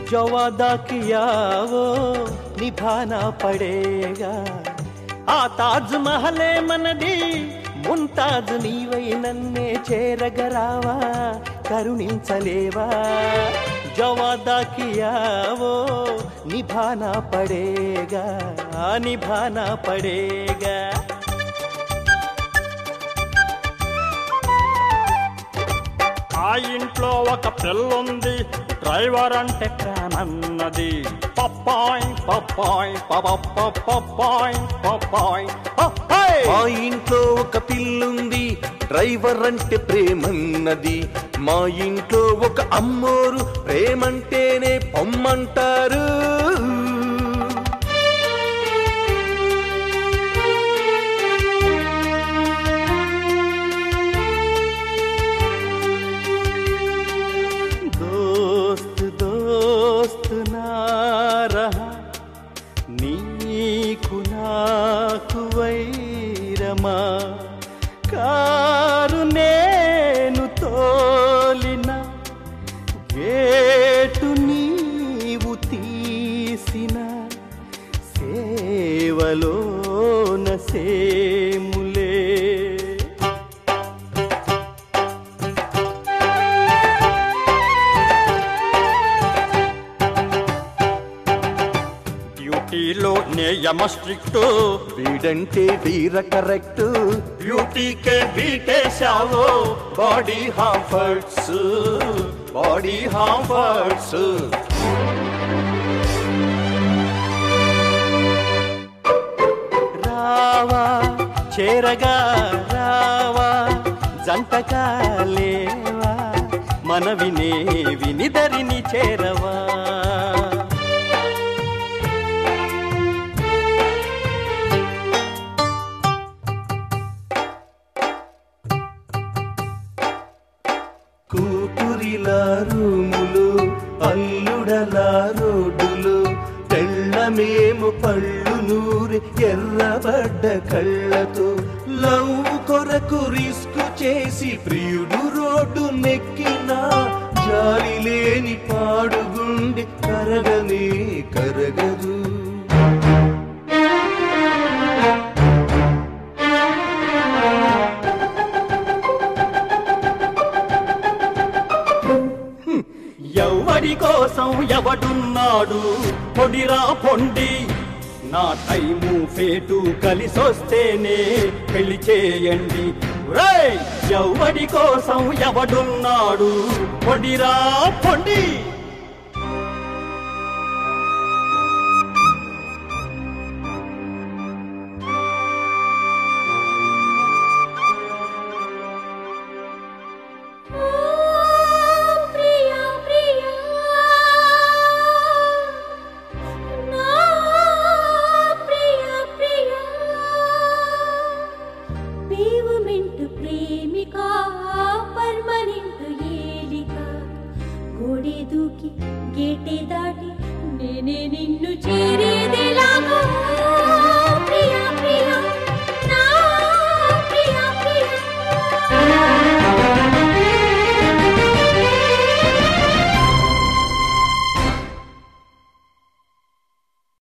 जो वादा किया वो निभाना पड़ेगा ఆ తాజ్ మహలే మనది ముంతాజ్ నీవై నన్నే చేరగరావా కరుణించలేవా జవాదా కియావో నిభానా పడేగా నిభానా పడేగా ఆ ఇంట్లో ఒక పిల్లుంది డ్రైవర్ అంటే ప్రేమన్నది పప్పాయ్ పప్పాయ్ పపప్ప పప్పాయ్ పప్పాయ్ పప్పాయ్ మా ఇంట్లో ఒక పిల్లుంది డ్రైవర్ అంటే ప్రేమన్నది మా ఇంట్లో ఒక అమ్మోరు ప్రేమంటేనే పొమ్మంటారు दोस्त दोस्त ना रहा నీకు నాకు వైరమా కారు నేను తోలిన గేటు నీవు తీసిన సేవలోన సేములే డ్యూటీలో నియమ స్ట్రిక్ట్ వీడంటే వీర కరెక్ట్ బ్యూటీకే బీటేశావో బాడీ హాంఫర్ట్స్ బాడీ హాంఫర్ట్స్ రావా చేరగా రావా జంటగా లేవా మన వినే వినిదరిని చేరవా కూతురిలా రూములు అల్లుడలా రోడ్డులు తెల్లమేము పళ్ళు నూరి ఎర్రబడ్డ కళ్ళతో లవ్ కొరకు రిస్క్ చేసి ప్రియుడు రోడ్డు నెక్కినా జాలి లేని పాడుగుండి కరగనే కరగదు ఎవడి కోసం ఎవడున్నాడు పొడిరా పొండి నా టైము ఫేటు కలిసొస్తేనే పెళ్లి చేయండి రేయ్! ఎవడి కోసం ఎవడున్నాడు పొడిరా పొండి ప్రియా ప్రియా నా ప్రియా ప్రియా పేవమెంట్ ప్రేమిక పర్మనెంట్ ఏలిక గోడే దూకి గేటే దాటి నేనే నిన్ను చేరేదేలాగా